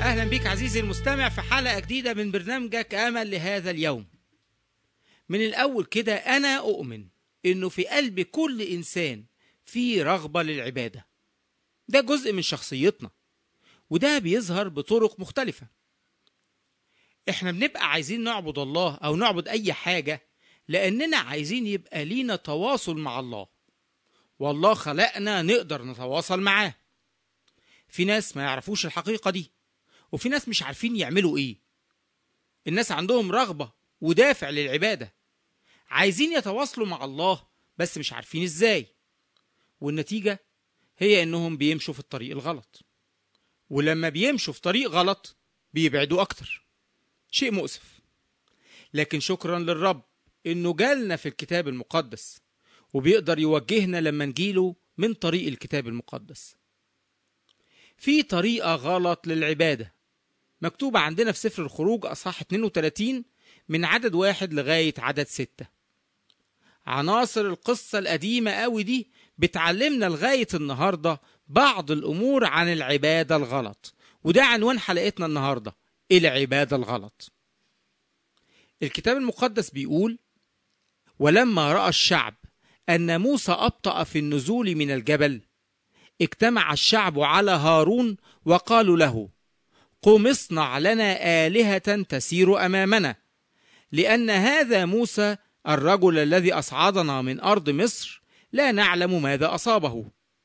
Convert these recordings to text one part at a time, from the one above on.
أهلا بك عزيزي المستمع في حلقة جديدة من برنامجك أمل لهذا اليوم من الأول كده أنا أؤمن إنه في قلب كل إنسان في رغبة للعبادة ده جزء من شخصيتنا وده بيظهر بطرق مختلفة إحنا بنبقى عايزين نعبد الله أو نعبد أي حاجة لأننا عايزين يبقى لينا تواصل مع الله والله خلقنا نقدر نتواصل معاه في ناس ما يعرفوش الحقيقة دي وفي ناس مش عارفين يعملوا ايه الناس عندهم رغبة ودافع للعبادة عايزين يتواصلوا مع الله بس مش عارفين ازاي والنتيجة هي انهم بيمشوا في الطريق الغلط ولما بيمشوا في طريق غلط بيبعدوا اكتر شيء مؤسف لكن شكرا للرب انه جالنا في الكتاب المقدس وبيقدر يوجهنا لما نجيله من طريق الكتاب المقدس في طريقة غلط للعبادة مكتوبة عندنا في سفر الخروج أصحاح 32 من عدد واحد لغاية عدد ستة عناصر القصة القديمة قوي دي بتعلمنا لغاية النهاردة بعض الأمور عن العبادة الغلط وده عنوان حلقتنا النهاردة العبادة الغلط الكتاب المقدس بيقول ولما رأى الشعب أن موسى أبطأ في النزول من الجبل اجتمع الشعب على هارون وقالوا له قم اصنع لنا آلهة تسير أمامنا لأن هذا موسى الرجل الذي أصعدنا من أرض مصر لا نعلم ماذا أصابه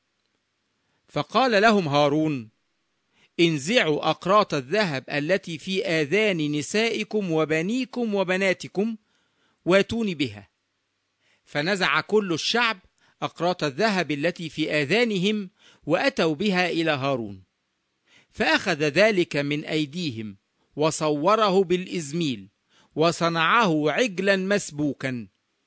فقال لهم هارون انزعوا أقراط الذهب التي في آذان نسائكم وبنيكم وبناتكم واتوني بها فنزع كل الشعب أقراط الذهب التي في آذانهم وأتوا بها إلى هارون فأخذ ذلك من أيديهم وصوره بالإزميل وصنعه عجلا مسبوكا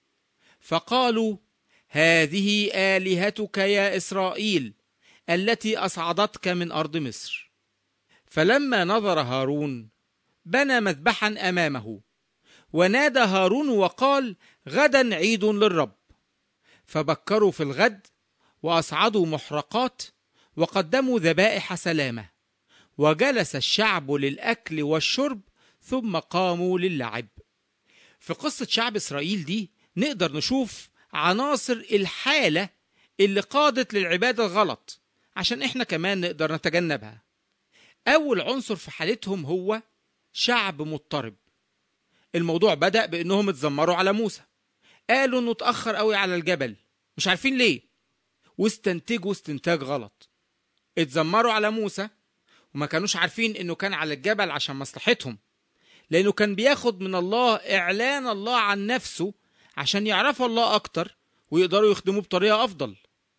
فقالوا هذه آلهتك يا إسرائيل التي أصعدتك من أرض مصر فلما نظر هارون بنى مذبحا أمامه ونادى هارون وقال غدا عيد للرب فبكروا في الغد واصعدوا محرقات وقدموا ذبائح سلامه وجلس الشعب للاكل والشرب ثم قاموا للعب في قصه شعب اسرائيل دي نقدر نشوف عناصر الحاله اللي قادت للعباده الغلط عشان احنا كمان نقدر نتجنبها اول عنصر في حالتهم هو شعب مضطرب الموضوع بدا بانهم اتذمروا على موسى قالوا انه اتاخر قوي على الجبل مش عارفين ليه واستنتجوا استنتاج غلط اتذمروا على موسى وما كانوش عارفين انه كان على الجبل عشان مصلحتهم لانه كان بياخد من الله اعلان الله عن نفسه عشان يعرفوا الله اكتر ويقدروا يخدموه بطريقه افضل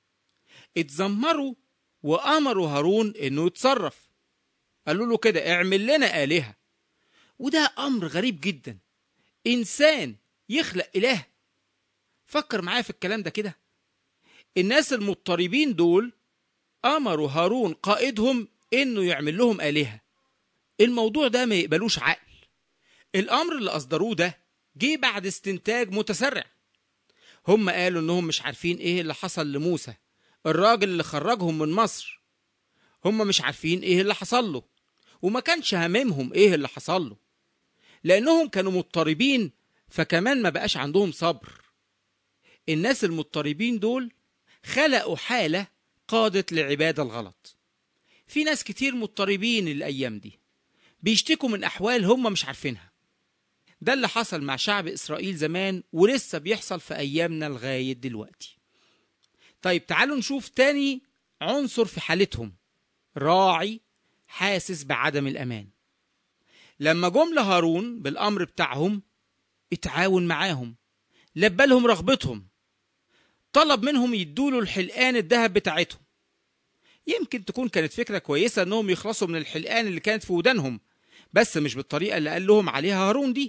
اتذمروا وامروا هارون انه يتصرف قالوا له كده اعمل لنا الهه وده امر غريب جدا انسان يخلق اله فكر معايا في الكلام ده كده الناس المضطربين دول امروا هارون قائدهم انه يعمل لهم الهه الموضوع ده ما يقبلوش عقل الامر اللي اصدروه ده جه بعد استنتاج متسرع هم قالوا انهم مش عارفين ايه اللي حصل لموسى الراجل اللي خرجهم من مصر هم مش عارفين ايه اللي حصل له وما كانش هاممهم ايه اللي حصل له لانهم كانوا مضطربين فكمان ما بقاش عندهم صبر الناس المضطربين دول خلقوا حالة قادت لعبادة الغلط في ناس كتير مضطربين الأيام دي بيشتكوا من أحوال هم مش عارفينها ده اللي حصل مع شعب إسرائيل زمان ولسه بيحصل في أيامنا لغاية دلوقتي طيب تعالوا نشوف تاني عنصر في حالتهم راعي حاسس بعدم الأمان لما جم لهارون بالأمر بتاعهم اتعاون معاهم لبى لهم رغبتهم طلب منهم يدوله الحلقان الذهب بتاعتهم يمكن تكون كانت فكرة كويسة انهم يخلصوا من الحلقان اللي كانت في ودانهم بس مش بالطريقة اللي قال لهم عليها هارون دي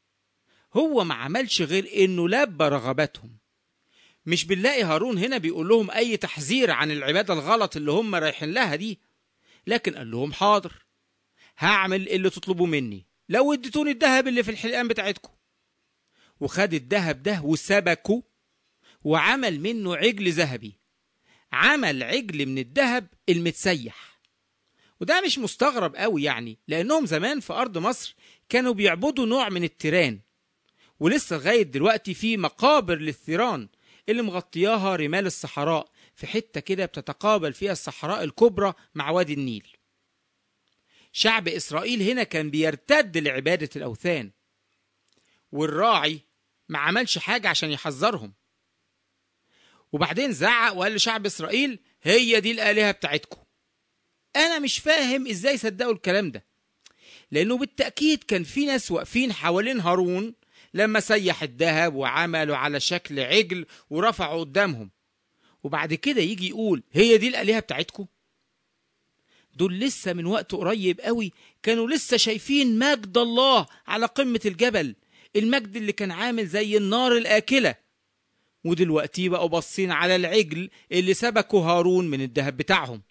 هو ما عملش غير انه لبى رغباتهم مش بنلاقي هارون هنا بيقول لهم اي تحذير عن العبادة الغلط اللي هم رايحين لها دي لكن قال لهم حاضر هعمل اللي تطلبوا مني لو اديتوني الذهب اللي في الحلقان بتاعتكم وخد الذهب ده وسبكه وعمل منه عجل ذهبي عمل عجل من الذهب المتسيح وده مش مستغرب قوي يعني لأنهم زمان في أرض مصر كانوا بيعبدوا نوع من التيران ولسه لغاية دلوقتي في مقابر للثيران اللي مغطياها رمال الصحراء في حتة كده بتتقابل فيها الصحراء الكبرى مع وادي النيل شعب إسرائيل هنا كان بيرتد لعبادة الأوثان والراعي ما عملش حاجة عشان يحذرهم وبعدين زعق وقال لشعب إسرائيل هي دي الآلهة بتاعتكم أنا مش فاهم إزاي صدقوا الكلام ده لأنه بالتأكيد كان في ناس واقفين حوالين هارون لما سيح الذهب وعملوا على شكل عجل ورفعوا قدامهم وبعد كده يجي يقول هي دي الآلهة بتاعتكم دول لسه من وقت قريب قوي كانوا لسه شايفين مجد الله على قمة الجبل المجد اللي كان عامل زي النار الآكلة ودلوقتي بقوا باصين على العجل اللي سبكوا هارون من الذهب بتاعهم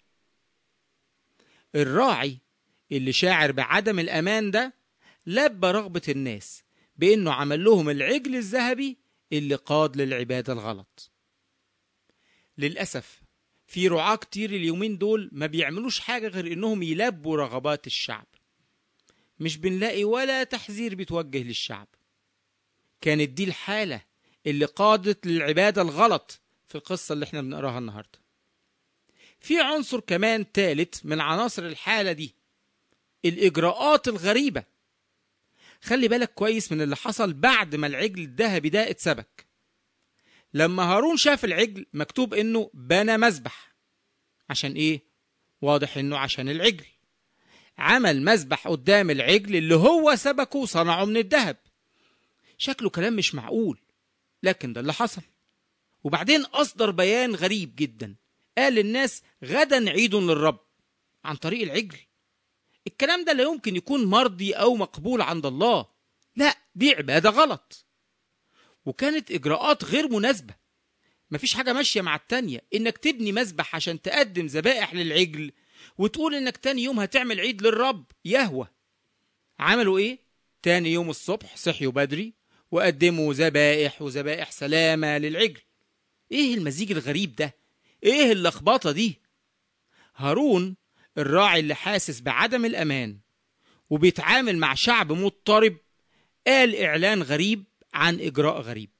الراعي اللي شاعر بعدم الأمان ده لبى رغبة الناس بإنه عمل لهم العجل الذهبي اللي قاد للعبادة الغلط للأسف في رعاة كتير اليومين دول ما بيعملوش حاجة غير إنهم يلبوا رغبات الشعب مش بنلاقي ولا تحذير بيتوجه للشعب كانت دي الحالة اللي قادت للعبادة الغلط في القصة اللي احنا بنقراها النهاردة في عنصر كمان تالت من عناصر الحالة دي الإجراءات الغريبة خلي بالك كويس من اللي حصل بعد ما العجل الذهبي ده اتسبك لما هارون شاف العجل مكتوب انه بنى مذبح عشان ايه واضح انه عشان العجل عمل مذبح قدام العجل اللي هو سبكه وصنعه من الذهب شكله كلام مش معقول لكن ده اللي حصل وبعدين أصدر بيان غريب جدا قال للناس غدا عيد للرب عن طريق العجل الكلام ده لا يمكن يكون مرضي أو مقبول عند الله لا دي عبادة غلط وكانت إجراءات غير مناسبة مفيش حاجة ماشية مع التانية إنك تبني مذبح عشان تقدم ذبائح للعجل وتقول إنك تاني يوم هتعمل عيد للرب يهوى عملوا إيه؟ تاني يوم الصبح صحيوا بدري وقدموا ذبائح وذبائح سلامة للعجل إيه المزيج الغريب ده؟ إيه اللخبطة دي؟ هارون الراعي اللي حاسس بعدم الأمان وبيتعامل مع شعب مضطرب قال إعلان غريب عن إجراء غريب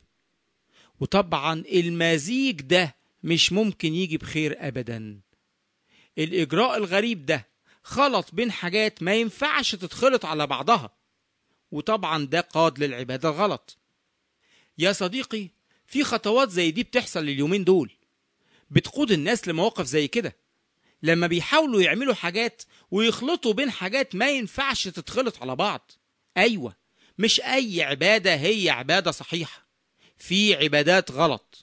وطبعا المزيج ده مش ممكن يجي بخير أبدا الإجراء الغريب ده خلط بين حاجات ما ينفعش تتخلط على بعضها وطبعا ده قاد للعبادة الغلط يا صديقي في خطوات زي دي بتحصل اليومين دول بتقود الناس لمواقف زي كده لما بيحاولوا يعملوا حاجات ويخلطوا بين حاجات ما ينفعش تتخلط على بعض أيوة مش أي عبادة هي عبادة صحيحة في عبادات غلط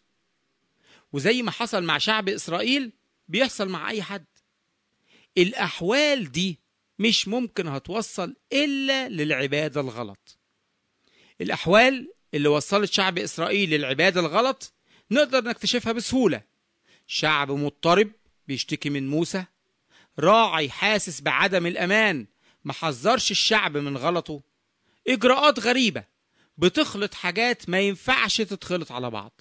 وزي ما حصل مع شعب إسرائيل بيحصل مع أي حد الأحوال دي مش ممكن هتوصل إلا للعبادة الغلط الأحوال اللي وصلت شعب إسرائيل للعبادة الغلط نقدر نكتشفها بسهولة شعب مضطرب بيشتكي من موسى راعي حاسس بعدم الأمان محذرش الشعب من غلطه إجراءات غريبة بتخلط حاجات ما ينفعش تتخلط على بعض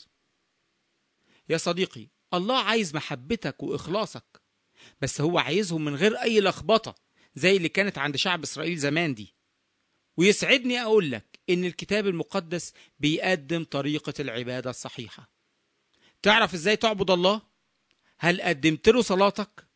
يا صديقي الله عايز محبتك وإخلاصك بس هو عايزهم من غير أي لخبطة زي اللي كانت عند شعب إسرائيل زمان دي ويسعدني أقول لك إن الكتاب المقدس بيقدم طريقة العبادة الصحيحة تعرف إزاي تعبد الله؟ هل قدمت له صلاتك؟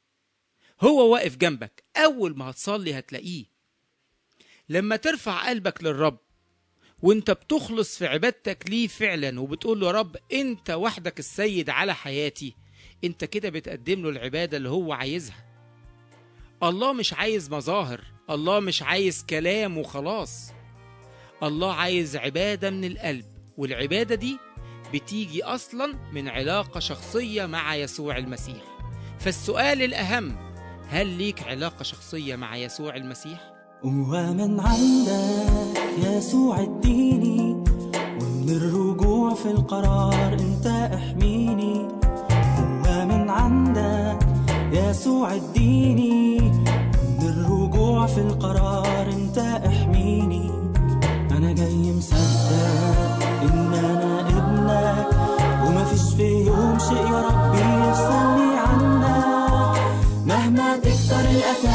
هو واقف جنبك أول ما هتصلي هتلاقيه لما ترفع قلبك للرب وانت بتخلص في عبادتك ليه فعلا وبتقول له يا رب انت وحدك السيد على حياتي انت كده بتقدم له العبادة اللي هو عايزها الله مش عايز مظاهر الله مش عايز كلام وخلاص الله عايز عبادة من القلب والعبادة دي بتيجي أصلا من علاقة شخصية مع يسوع المسيح فالسؤال الأهم هل ليك علاقة شخصية مع يسوع المسيح؟ ومن عندك يسوع اديني ومن الرجوع في القرار انت احميني ومن عندك يسوع اديني ومن الرجوع في القرار انت احميني انا جاي مصدق ان انا ابنك وما فيش في يوم شيء يا ربي يفصلني عنك مهما تكتر الأتعاب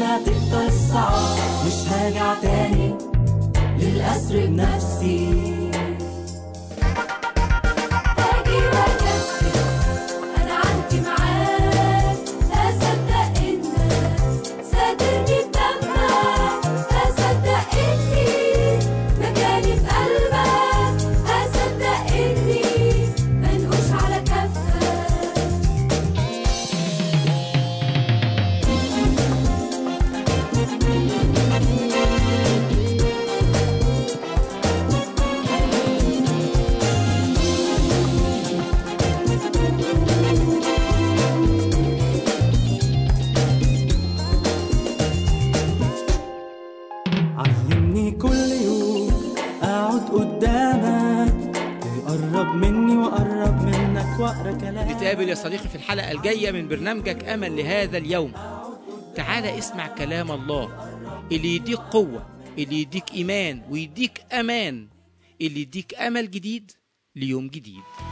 هتقطع الصعب مش هرجع تاني للأسر بنفسي هاجي وأكفي أنا عندي معاك أصدق إنك ساترني بدمك أصدق إني مكاني في قلبك أصدق إني منقوش على كفك علمني كل يوم أقعد قدامك تقرب مني وأقرب منك وأقرا كلامك نتقابل يا صديقي في الحلقة الجاية من برنامجك أمل لهذا اليوم تعال اسمع كلام الله اللي يديك قوة اللي يديك إيمان ويديك أمان اللي يديك أمل جديد ليوم جديد